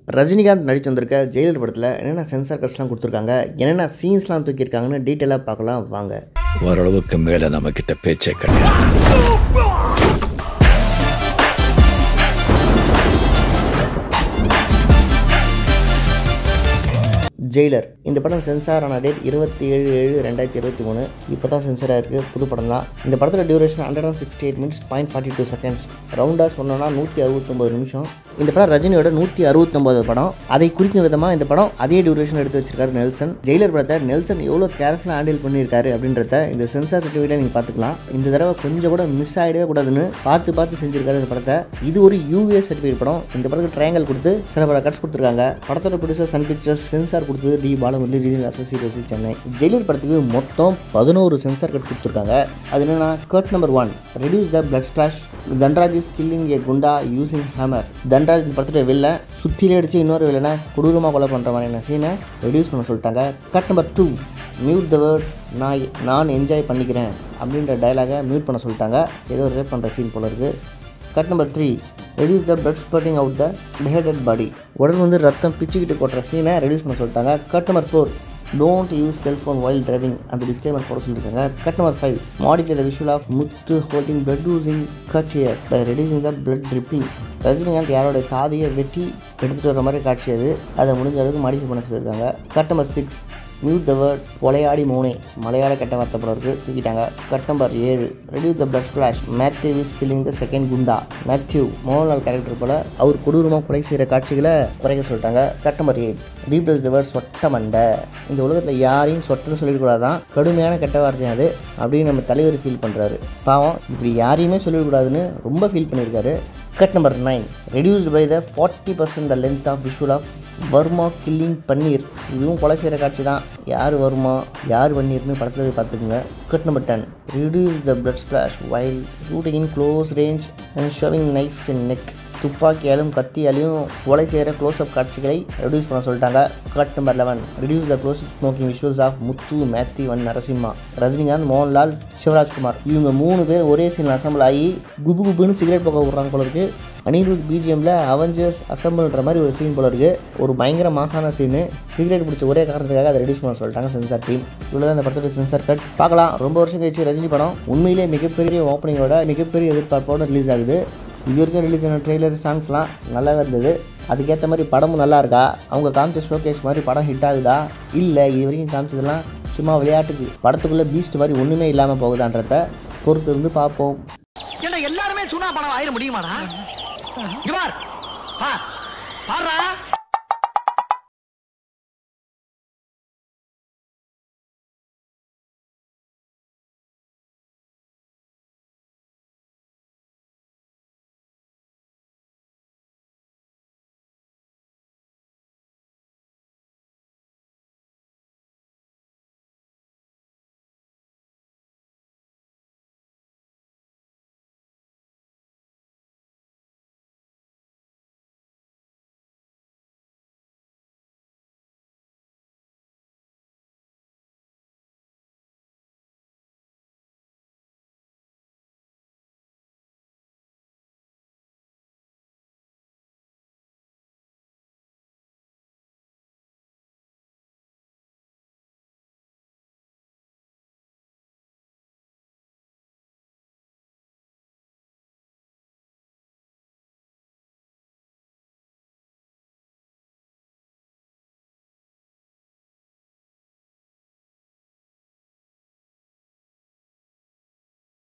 ரஜினிகாந்த் நடிச்சு வந்திருக்க ஜெயிலர் படத்தில் என்னென்ன சென்சார் கட்ஸ்லாம் கொடுத்துருக்காங்க என்னென்ன சீன்ஸ்லாம் தூக்கியிருக்காங்கன்னு டீட்டெயிலாக பார்க்கலாம் வாங்க ஓரளவுக்கு மேல நம்ம கிட்ட பேச்சே கிடையாது ஜெயிலர் இந்த படம் சென்சார் ஆன டேட் இருபத்தி ஏழு ஏழு ரெண்டாயிரத்தி இருபத்தி மூணு இப்போ தான் சென்சார் ஆயிருக்கு புது படம் தான் இந்த படத்தோட duration hundred and sixty eight minutes point forty two seconds ரவுண்டாக சொன்னோன்னா நூற்றி அறுபத்தொம்பது நிமிஷம் இந்த படம் ரஜினியோட நூற்றி அறுபத்தொம்பது படம் அதை குறிக்கும் விதமாக இந்த படம் அதே டியூரேஷன் எடுத்து வச்சிருக்காரு நெல்சன் ஜெயிலர் படத்தை நெல்சன் எவ்வளோ கேர்ஃபுல்லாக ஹேண்டில் பண்ணியிருக்காரு அப்படின்றத இந்த சென்சார் சர்டிஃபிகேட்டில் நீங்கள் பார்த்துக்கலாம் இந்த தடவை கொஞ்சம் கூட மிஸ் ஆகிடவே கூடாதுன்னு பார்த்து பார்த்து செஞ்சிருக்காரு இந்த படத்தை இது ஒரு யூஏ சர்டிஃபிகேட் படம் இந்த படத்துக்கு ட்ரையாங்கல் கொடுத்து சில பல கட்ஸ் கொடுத்துருக்காங்க படத்தோட ப்ரொடியூசர் சன் பிக்சர்ஸ் சென்சார் கொடுத்தது D Balamurali regional associate Chennai Jailer படத்துக்கு மொத்தம் பதினோரு சென்சார் கட் கொடுத்துருக்காங்க அது என்னன்னா cut number one reduce the blood splash Dhanraj is killing a goonda using hammer Dhanraj இந்த படத்தோட வெளில சுத்திலே அடிச்சு இன்னொரு வெளில கொடூரமாக கொலை பண்ணுற மாதிரியான சீனை ரெடியூஸ் பண்ண சொல்லிட்டாங்க cut number two mute the words நான் நான் என்ஜாய் பண்ணிக்கிறேன் அப்படின்ற டயலாகை மியூட் பண்ண சொல்லிட்டாங்க ஏதோ ரேப் பண்ணுற சீன் போல இருக்குது cut number three reduce the blood spurting out the beheaded body உடல் வந்து ரத்தம் பிச்சுக்கிட்டு கொட்டுற சீனை ரெடியூஸ் பண்ண சொல்லிட்டாங்க cut number four don't use cellphone while driving அந்த டிஸ்க்ளைமர் போட சொல்லியிருக்காங்க cut number five modify the visual of Muthu holding blood using cut here by reducing the blood dripping Rajinikanth யாரோட காதையை வெட்டி எடுத்துகிட்டு வர மாதிரி காட்சி அது அதை முடிஞ்ச அளவுக்கு மாடிஃபை பண்ண சொல்லியிருக்காங்க cut number six mute the word கொலையாடி மூணே மலையாள கெட்ட வார்த்தை படம் இருக்குது தூக்கிட்டாங்க கட் நம்பர் ஏழு reduce the blood splash Mathew is killing the second குண்டா மேத்யூ மோகன்லால் கேரக்டர் போல அவர் கொடூரமாக கொலை செய்கிற காட்சிகளை குறைக்க சொல்லிட்டாங்க cut number eight replace the word சொட்ட மண்டை இந்த உலகத்தில் யாரையும் சொட்டன்னு சொல்லிடக்கூடாதான் கடுமையான கெட்ட வார்த்தை அது அப்படின்னு நம்ம தலைவர் ஃபீல் பண்ணுறாரு பாவம் இப்படி யாரையுமே சொல்லிடக்கூடாதுன்னு ரொம்ப ஃபீல் பண்ணியிருக்காரு cut number nine reduced by the forty percent the length of visual of Varma killing Panneer இதுவும் கொலை செய்கிற காட்சி தான் யார் வருமா யார் பன்னீர்னு படத்தில் போய் பார்த்துக்குங்க cut number ten reduce the blood splash while shooting in close range and shoving knife in neck துப்பாக்கியாலும் கத்தியாலையும் கொலை செய்கிற க்ளோஸ்அப் காட்சிகளை ரெடியூஸ் பண்ண சொல்லிட்டாங்க cut number eleven reduce the close smoking visuals of Muthu மேத்தி வன் நரசிம்மா ரஜினிகாந்த் மோகன்லால் சிவராஜ்குமார் இவங்க மூணு பேர் ஒரே சீன் அசம்பிள் ஆகி குபு குபுன்னு சிகரெட் பக்கம் விட்றாங்க போல இருக்கு அனிருத் பிஜிஎம்ல அவெஞ்சர்ஸ் அசம்பிள்ன்ற மாதிரி ஒரு சீன் போல இருக்கு ஒரு பயங்கர மாசான சீனு சிகரெட் பிடிச்ச ஒரே காரணத்துக்காக அதை ரெடியூஸ் பண்ண சொல்லிட்டாங்க சென்சார் டீம் இவ்வளோ இந்த படத்தோட சென்சார் கட் பார்க்கலாம் ரொம்ப வருஷம் கழிச்சு ரஜினி படம் உண்மையிலே மிகப்பெரிய ஓப்பனிங்கோட மிகப்பெரிய எதிர்பார்ப்போட ரிலீஸ் ஆகுது இது வரைக்கும் ரிலீஸ் ஆன ட்ரெய்லர் சாங்ஸ்லாம் நல்லாவே இருந்தது அதுக்கேற்ற மாதிரி படமும் நல்லா இருக்கா அவங்க காமிச்ச ஷோகேஸ் மாதிரி படம் ஹிட் ஆகுதா இல்லை இது வரைக்கும் காமிச்சதெல்லாம் சும்மா விளையாட்டுக்கு படத்துக்குள்ளே பீஸ்ட் மாதிரி ஒன்றுமே இல்லாமல் போகுதான்றத பொறுத்து இருந்து பார்ப்போம் ஏண்டா எல்லாருமே சுனா பணம் ஆயிர முடியுமாடா இங்க பார் பார் பாருடா